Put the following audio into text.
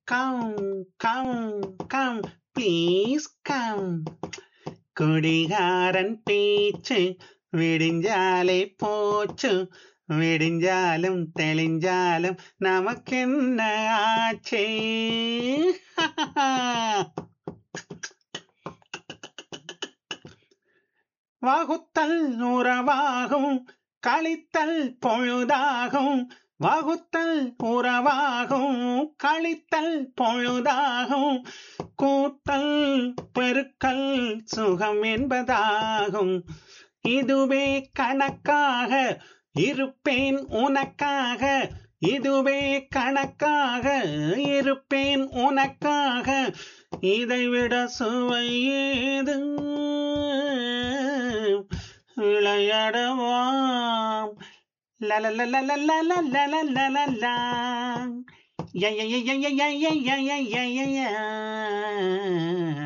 Come come come please come குடிகாரன் பேச்சு விடிஞ்சாலே போச்சு விடிஞ்சாலும் தெளிஞ்சாலும் நமக்கென்ன ஆச்சே வகுத்தல் உறவாகும் கழித்தல் பொழுதாகும் வகுத்தல் உறவாகும் கழித்தல் பொழுதாகும் கூட்டல் பெருக்கல் சுகம் என்பதாகும் இதுவே கணக்காக இருப்பேன் உனக்காக இதுவே கணக்காக இருப்பேன் உனக்காக இதைவிட சுவை ஏது விளையாடவாம் லலலலலலலலலலலலா. ய ய ய ய ய ய ய ய ய ய ய.